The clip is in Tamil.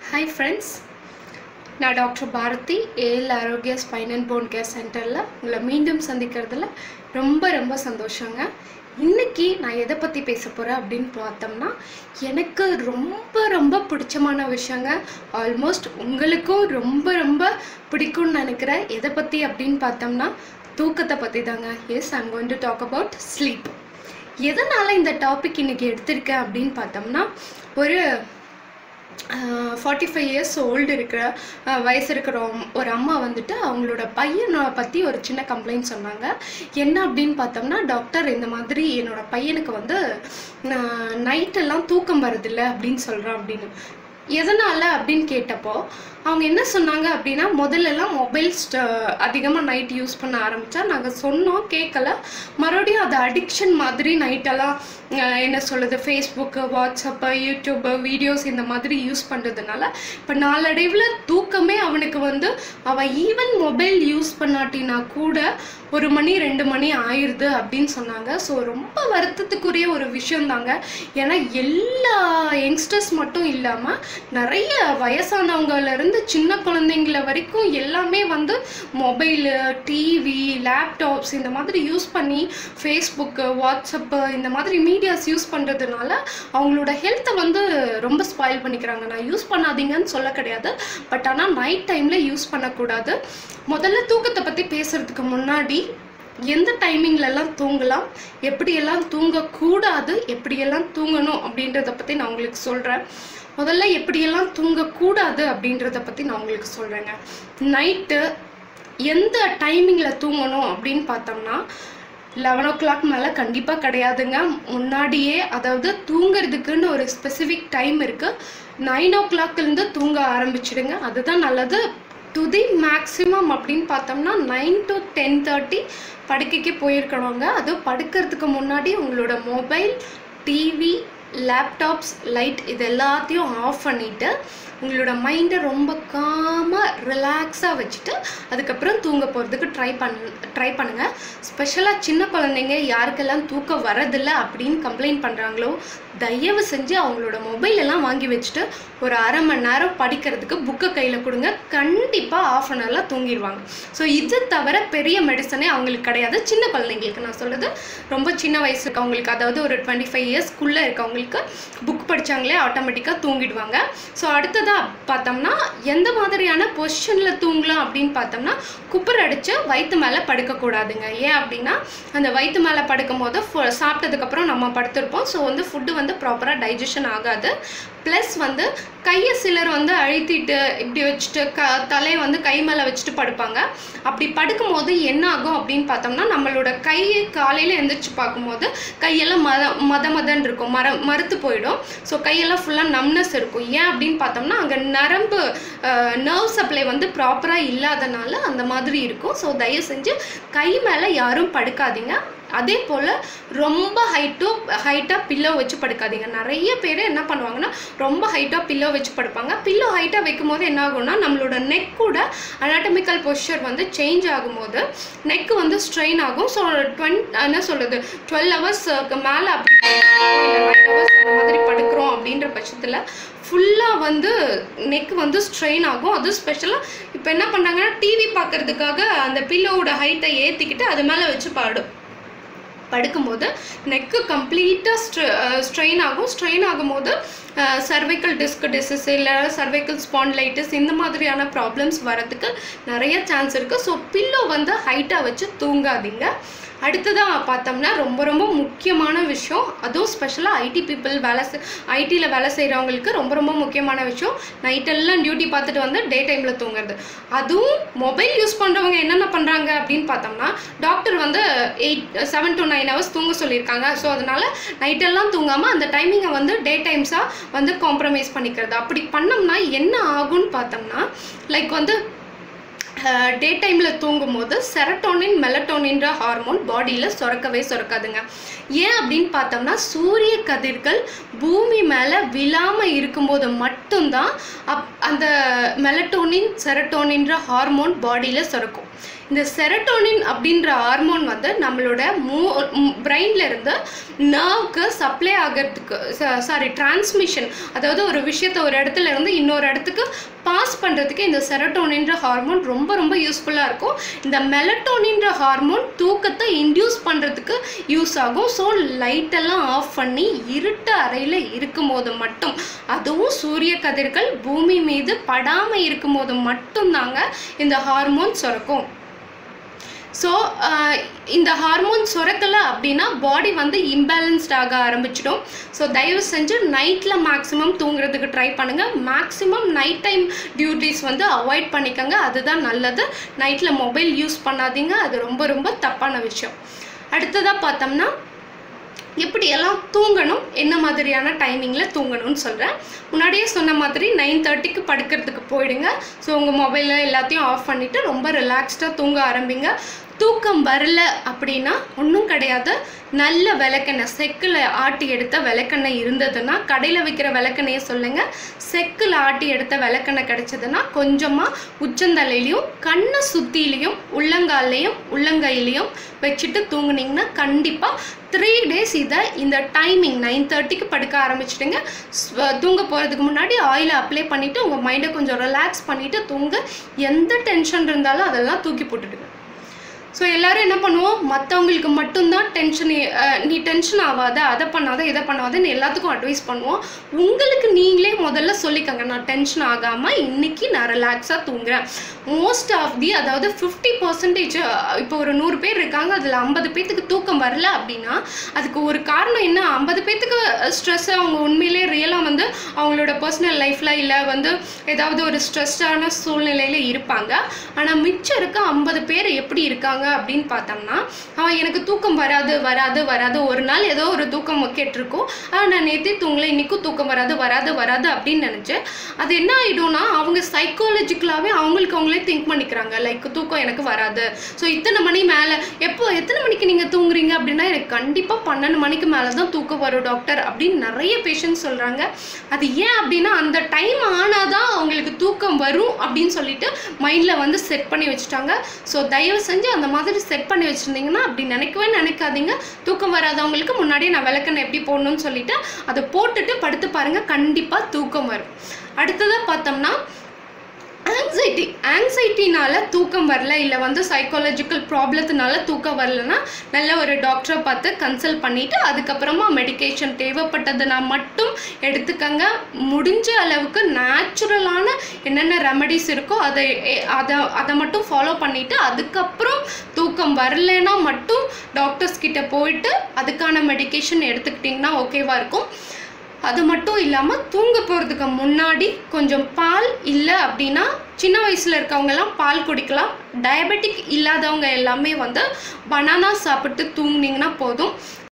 ஹாய் ஃப்ரெண்ட்ஸ் நான் doctor Bharathi AL Arokya spine and bone care சென்டரில் உங்களை மீண்டும் சந்திக்கிறதுல ரொம்ப ரொம்ப சந்தோஷங்க இன்னைக்கு நான் எதை பற்றி பேச போகிறேன் அப்படின்னு பார்த்தோம்னா எனக்கு ரொம்ப ரொம்ப பிடிச்சமான விஷயங்க ஆல்மோஸ்ட் உங்களுக்கும் ரொம்ப ரொம்ப பிடிக்கும்னு நினைக்கிறேன் எதை பற்றி அப்படின்னு பார்த்தோம்னா தூக்கத்தை பற்றி தாங்க yes I'm going to talk about sleep எதனால் இந்த டாபிக் இன்னைக்கு எடுத்திருக்கேன் அப்படின்னு பார்த்தோம்னா ஒரு ஃபார்ட்டி ஃபைவ் இயர்ஸ் ஓல்டு இருக்கிற அஹ், வயசு இருக்கிற ஒரு- ஒரு அம்மா வந்துட்டு அவங்களோட பையனை பற்றி ஒரு சின்ன கம்ப்ளைண்ட் சொன்னாங்க என்ன அப்படின்னு பார்த்தோம்னா டாக்டர் இந்த மாதிரி என்னோட பையனுக்கு வந்து நைட்டெல்லாம் தூக்கம் வருதில்ல அப்படின்னு சொல்கிறான் அப்படின்னு எதனால் அப்படின்னு கேட்டப்போ அவங்க என்ன சொன்னாங்க அப்படின்னா முதல்லலாம் மொபைல்ஸ் அதிகமாக நைட் யூஸ் பண்ண ஆரம்பித்தா நாங்கள் சொன்னோம் கேட்கல மறுபடியும் அது அடிக்ஷன் மாதிரி நைட்டெல்லாம் என்ன சொல்லுது ஃபேஸ்புக்கு வாட்ஸ்அப்பு யூடியூப்பு வீடியோஸ் இந்த மாதிரி யூஸ் பண்ணுறதுனால இப்போ நாளடைவில் தூக்கமே அவனுக்கு வந்து அவன் ஈவன் மொபைல் யூஸ் பண்ணாட்டினா கூட ஒரு மணி ரெண்டு மணி ஆயிடுது அப்படின்னு சொன்னாங்க ஸோ ரொம்ப வருத்தத்துக்குரிய ஒரு விஷயம் தாங்க ஏன்னா எல்லா யங்ஸ்டர்ஸ் மட்டும் இல்லாமல் நிறைய வயசானவங்கலேருந்து சின்ன குழந்தைங்கள வரைக்கும் எல்லாமே வந்து மொபைலு டிவி லேப்டாப்ஸ் இந்த மாதிரி யூஸ் பண்ணி ஃபேஸ்புக்கு வாட்ஸ்அப்பு இந்த மாதிரி மீடியாஸ் யூஸ் பண்ணுறதுனால அவங்களோட ஹெல்த்தை வந்து ரொம்ப ஸ்பாயில் பண்ணிக்கிறாங்க நான் யூஸ் பண்ணாதீங்கன்னு சொல்ல கிடையாது பட் ஆனால் நைட் டைமில் யூஸ் பண்ணக்கூடாது முதல்ல தூக்கத்தை பற்றி பேசுகிறதுக்கு முன்னாடி எந்த டைமிங்லலாம் தூங்கலாம் எப்படியெல்லாம் தூங்கக்கூடாது எப்படியெல்லாம் தூங்கணும் அப்படின்றத பற்றி நான் உங்களுக்கு சொல்கிறேன் முதல்ல எப்படியெல்லாம் தூங்கக்கூடாது அப்படின்றத பற்றி நான் உங்களுக்கு சொல்கிறேங்க நைட்டு எந்த டைமிங்கில் தூங்கணும் அப்படின்னு பார்த்தோம்னா லெவன் ஓ கிளாக் மேலே கண்டிப்பாக கிடையாதுங்க முன்னாடியே அதாவது தூங்குறதுக்குன்னு ஒரு ஸ்பெசிஃபிக் டைம் இருக்குது நைன் ஓ கிளாக்லேருந்து தூங்க ஆரம்பிச்சிடுங்க அதுதான் நல்லது டு தி மேக்ஸிமம் அப்படின்னு பார்த்தோம்னா நைன் டு டென் தேர்ட்டி படுக்கைக்கு போயிருக்கணுங்க அதுவும் படுக்கிறதுக்கு முன்னாடி உங்களோட மொபைல் டிவி லேப்டாப்ஸ் லைட் இது எல்லாத்தையும் ஆஃப் பண்ணிவிட்டு உங்களோட மைண்டை ரொம்ப காமாக ரிலாக்ஸாக வச்சுட்டு அதுக்கப்புறம் தூங்க போகிறதுக்கு ட்ரை பண் ட்ரை பண்ணுங்கள் ஸ்பெஷலாக சின்ன குழந்தைங்க யாருக்கெல்லாம் தூக்கம் வரதில்லை அப்படின்னு கம்ப்ளைண்ட் பண்ணுறாங்களோ தயவு செஞ்சு அவங்களோட மொபைல் எல்லாம் வாங்கி வச்சுட்டு ஒரு அரை மணி நேரம் படிக்கிறதுக்கு புக்கை கையில் கொடுங்க கண்டிப்பாக ஆஃப் அன் ஹவரில் தூங்கிடுவாங்க ஸோ இது தவிர பெரிய மெடிசனே அவங்களுக்கு கிடையாது சின்ன குழந்தைங்களுக்கு நான் சொல்கிறது ரொம்ப சின்ன வயசு இருக்கவங்களுக்கு அதாவது ஒரு டுவெண்ட்டி ஃபைவ் இயர்ஸ்க்குள்ளே இருக்கவங்களுக்கு புக் படித்தாங்களே ஆட்டோமேட்டிக்காக தூங்கிடுவாங்க ஸோ அடுத்ததாக பார்த்தோம்னா எந்த மாதிரியான பொசிஷனில் தூங்கலாம் அப்படின்னு பார்த்தோம்னா குப்பர் அடித்து வயிற்று மேலே படுக்கக்கூடாதுங்க ஏன் அப்படின்னா அந்த வயிற்று மேலே படுக்கும் போது ஃபு- சாப்பிட்டதுக்கப்புறம் நம்ம படுத்திருப்போம் ஸோ வந்து ஃபுட்டு வந்து ப்ராப்பராக டைஜஷன் ஆகாது ப்ளஸ் வந்து கையை சிலர் வந்து அழுத்திட்டு இப்படி வச்சுட்டு க தலையை வந்து கை மேலே வச்சுட்டு படுப்பாங்க அப்படி படுக்கும்போது என்ன ஆகும் அப்படின்னு பார்த்தோம்னா நம்மளோட கை காலையில் எந்திரிச்சு பார்க்கும்போது கையெல்லாம் மத மத மதன் இருக்கும் மர மறுத்து போயிடும் ஸோ கையெல்லாம் ஃபுல்லாக நம்னஸ் இருக்கும் ஏன் அப்படின்னு பார்த்தோம்னா அங்கே நரம்பு நர்வ் சப்ளை வந்து ப்ராப்பராக இல்லாதனால அந்த மாதிரி இருக்கும் ஸோ தயவு செஞ்சு கை மேலே யாரும் படுக்காதீங்க அதே போல் ரொம்ப ஹைட்டோ ஹைட்டாக பில்லோ வச்சு படுக்காதீங்க நிறைய பேர் என்ன பண்ணுவாங்கன்னா ரொம்ப ஹைட்டாக பில்லோ வச்சு படுப்பாங்க பில்லோ ஹைட்டாக வைக்கும் போது என்ன ஆகும்னா நம்மளோட நெக் கூட அனாட்டமிக்கல் பொசிஷர் வந்து சேஞ்ச் ஆகும்போது நெக் வந்து ஸ்ட்ரெயின் ஆகும் ஸோ டுவெண்ட் என்ன சொல்கிறது டுவெல் ஹவர்ஸ்க்கு மேலே அப்படி நைன் ஹவர்ஸ் அந்த மாதிரி படுக்கிறோம் அப்படின்ற பட்சத்தில் ஃபுல்லாக வந்து நெக் வந்து ஸ்ட்ரெயின் ஆகும் அதுவும் ஸ்பெஷலாக இப்போ என்ன பண்ணுறாங்கன்னா டிவி பார்க்கறதுக்காக அந்த பில்லோவோட ஹைட்டை ஏற்றிக்கிட்டு அது மேலே வச்சு பாடும் படுக்கும்போது நெக்கு கம்ப்ளீட்டாக ஸ்ட்ரெ ஸ்ட்ரெயின் ஆகும் ஸ்ட்ரெயின் ஆகும்போது சர்வைக்கல் டிஸ்க் டிசீஸ் இல்லை சர்வைக்கல் ஸ்பாண்ட்லைட்டிஸ் இந்த மாதிரியான ப்ராப்ளம்ஸ் வரதுக்கு நிறைய சான்ஸ் இருக்குது ஸோ பில்லோ வந்து ஹைட்டாக வச்சு தூங்காதீங்க அடுத்ததாக பார்த்தோம்னா ரொம்ப ரொம்ப முக்கியமான விஷயம் அதுவும் ஸ்பெஷலாக ஐடி பீப்புள் வேலை செய் ஐடியில் வேலை செய்கிறவங்களுக்கு ரொம்ப ரொம்ப முக்கியமான விஷயம் நைட்டெல்லாம் டியூட்டி பார்த்துட்டு வந்து டே டைமில் தூங்குறது அதுவும் மொபைல் யூஸ் பண்ணுறவங்க என்னென்ன பண்ணுறாங்க அப்படின்னு பார்த்தோம்னா டாக்டர் வந்து eight seven to nine hours தூங்க சொல்லியிருக்காங்க ஸோ அதனால் நைட்டெல்லாம் தூங்காமல் அந்த டைமிங்கை வந்து டே டைம்ஸாக வந்து காம்ப்ரமைஸ் பண்ணிக்கிறது அப்படி பண்ணோம்னா என்ன ஆகும்னு பார்த்தோம்னா லைக் வந்து டே டைமில் தூங்கும்போது செரட்டோனின் மெலட்டோனின்ற ஹார்மோன் பாடியில் சுரக்கவே சுரக்காதுங்க ஏன் அப்படின்னு பார்த்தோம்னா சூரிய கதிர்கள் பூமி மேலே விழாமல் இருக்கும்போது மட்டும்தான் அப் அந்த மெலட்டோனின் செரட்டோனின்ற ஹார்மோன் பாடியில் சுரக்கும் இந்த செரட்டோனின் அப்படின்ற ஹார்மோன் வந்து நம்மளோட மூ பிரெயின்ல இருந்து நர்வ்க்கு சப்ளை ஆகிறதுக்கு சாரி டிரான்ஸ்மிஷன் அதாவது ஒரு விஷயத்தை ஒரு இடத்துல இருந்து இன்னொரு இடத்துக்கு பாஸ் பண்ணுறதுக்கு இந்த செரட்டோனின்ற ஹார்மோன் ரொம்ப ரொம்ப யூஸ்ஃபுல்லாக இருக்கும் இந்த மெலட்டோனின்ற ஹார்மோன் தூக்கத்தை இன்டியூஸ் பண்ணுறதுக்கு யூஸ் ஆகும் ஸோ லைட்டெல்லாம் ஆஃப் பண்ணி இருட்டு அறையில் இருக்கும்போது மட்டும் அதுவும் சூரிய கதிர்கள் பூமி மீது படாமல் இருக்கும்போது மட்டும்தாங்க இந்த ஹார்மோன் சுரக்கும் ஸோ இந்த ஹார்மோன் சுரக்கலை அப்படின்னா பாடி வந்து இம்பேலன்ஸ்ட் ஆக ஆரம்பிச்சிடும் ஸோ தயவு செஞ்சு நைட்டில் மேக்ஸிமம் தூங்குறதுக்கு ட்ரை பண்ணுங்கள் மேக்ஸிமம் நைட் டைம் டியூட்டிஸ் வந்து அவாய்ட் பண்ணிக்கோங்க அதுதான் நல்லது நைட்டில் மொபைல் யூஸ் பண்ணாதீங்க அது ரொம்ப ரொம்ப தப்பான விஷயம் அடுத்ததாக பார்த்தோம்னா எப்படியெல்லாம் தூங்கணும் என்ன மாதிரியான டைமிங்கில் தூங்கணும்னு சொல்கிறேன் முன்னாடியே சொன்ன மாதிரி நைன் தேர்ட்டிக்கு படுக்கிறதுக்கு போயிடுங்க ஸோ உங்கள் மொபைலில் எல்லாத்தையும் ஆஃப் பண்ணிவிட்டு ரொம்ப ரிலாக்ஸ்டாக தூங்க ஆரம்பிங்க தூக்கம் வரல அப்படின்னா ஒன்றும் கிடையாது நல்ல விளக்கெண்ணெய் செக்கில் ஆட்டி எடுத்த விளக்கெண்ணெய் இருந்ததுன்னா கடையில் விற்கிற விளக்கெண்ணெயை சொல்லுங்கள் செக்கில் ஆட்டி எடுத்த விளக்கெண்ணெய் கிடைச்சதுன்னா கொஞ்சமாக உச்சந்தலையிலையும் கண்ணை சுற்றிலையும் உள்ளங்கால்லையும் உள்ளங்கையிலையும் வச்சுட்டு தூங்குனீங்கன்னா கண்டிப்பாக த்ரீ டேஸ் இதை இந்த டைமிங் நைன் தேர்ட்டிக்கு படுக்க ஆரம்பிச்சிடுங்க ஸ்வ- தூங்க போகிறதுக்கு முன்னாடி ஆயிலை அப்ளை பண்ணிவிட்டு உங்கள் மைண்டை கொஞ்சம் ரிலாக்ஸ் பண்ணிவிட்டு தூங்க எந்த டென்ஷன் இருந்தாலும் அதெல்லாம் தூக்கி போட்டுடுங்க ஸோ எல்லாரும் என்ன பண்ணுவோம் மற்றவங்களுக்கு மட்டும்தான் டென்ஷன் நீ டென்ஷன் ஆகாத அதை பண்ணாத இதை பண்ணாதன்னு எல்லாத்துக்கும் அட்வைஸ் பண்ணுவோம் உங்களுக்கு நீங்களே முதல்ல சொல்லிக்கோங்க நான் டென்ஷன் ஆகாமல் இன்னைக்கு நான் ரிலாக்ஸாக தூங்குறேன் மோஸ்ட் ஆஃப் தி அதாவது ஃபிஃப்டி பர்சன்டேஜ் இப்போ ஒரு நூறு பேர் இருக்காங்க அதில் ஐம்பது பேர்த்துக்கு தூக்கம் வரல அப்படின்னா அதுக்கு ஒரு காரணம் என்ன ஐம்பது பேர்த்துக்கு ஸ்ட்ரெஸ் அவங்க உண்மையிலே ரியலாக வந்து அவங்களோட பர்சனல் லைஃப்பில் இல்லை வந்து ஏதாவது ஒரு ஸ்ட்ரெஸ்டான சூழ்நிலையில் இருப்பாங்க ஆனால் மிச்சம் இருக்க ஐம்பது பேர் எப்படி இருக்காங்க அப்படின்னு பார்த்தோம்னா அவன் எனக்கு தூக்கம் வராது வராது வராது ஒரு நாள் ஏதோ ஒரு தூக்கம் கேட்டிருக்கோம் ஆ நான் நேற்றே தூங்கல இன்னைக்கும் தூக்கம் வராது வராது வராது அப்படின்னு நினச்சேன் அது என்ன ஆகிடும்னா அவங்க சைக்காலஜிக்கலாகவே அவங்களுக்கு அவங்களே திங்க் பண்ணிக்கிறாங்க லைக் தூக்கம் எனக்கு வராது ஸோ இத்தனை மணி மேலே எப்போ எத்தனை மணிக்கு நீங்கள் தூங்குறீங்க அப்படின்னா எனக்கு கண்டிப்பாக பன்னெண்டு மணிக்கு மேலே தான் தூக்கம் வரும் டாக்டர் அப்படின்னு நிறைய பேஷண்ட் சொல்கிறாங்க அது ஏன் அப்படின்னா அந்த டைம் ஆனால் தான் அவங்களுக்கு தூக்கம் வரும் அப்படின்னு சொல்லிட்டு மைண்டில் வந்து செட் பண்ணி வச்சுட்டாங்க ஸோ தயவு செஞ்சு அந்த மாதிரி செட் பண்ணி வச்சுருந்தீங்கன்னா அப்படி நினைக்கவே நினைக்காதீங்க தூக்கம் வராதவங்களுக்கு முன்னாடியே நான் விளக்கெண்ணெய் எப்படி போடணும்னு சொல்லிட்டு அதை போட்டுட்டு படுத்து பாருங்க கண்டிப்பாக தூக்கம் வரும் அடுத்ததாக பார்த்தோம்னா ஆங்ஸைட்டி ஆங்ஸைட்டினால தூக்கம் வரல இல்லை வந்து சைக்காலஜிக்கல் ப்ராப்ளத்தினால தூக்கம் வரலன்னா நல்ல ஒரு டாக்டரை பார்த்து கன்சல்ட் பண்ணிவிட்டு அதுக்கப்புறமா மெடிகேஷன் தேவைப்பட்டதுன்னா மட்டும் எடுத்துக்கங்க முடிஞ்ச அளவுக்கு நேச்சுரலான என்னென்ன ரெமடிஸ் இருக்கோ அதை எ- அதை அதை மட்டும் ஃபாலோ பண்ணிவிட்டு அதுக்கப்புறம் தூக்கம் வரலைன்னா மட்டும் டாக்டர்ஸ் கிட்ட போயிட்டு அதுக்கான மெடிகேஷன் எடுத்துக்கிட்டிங்கன்னா ஓகேவா இருக்கும் அது மட்டும் இல்லாமல் தூங்க போகிறதுக்கு முன்னாடி கொஞ்சம் பால் இல்லை அப்படின்னா சின்ன வயசில் இருக்கவங்கெல்லாம் பால் குடிக்கலாம் டயபெட்டிக் இல்லாதவங்க எல்லாமே வந்து பனானா சாப்பிட்டு தூங்குனீங்கன்னா போதும்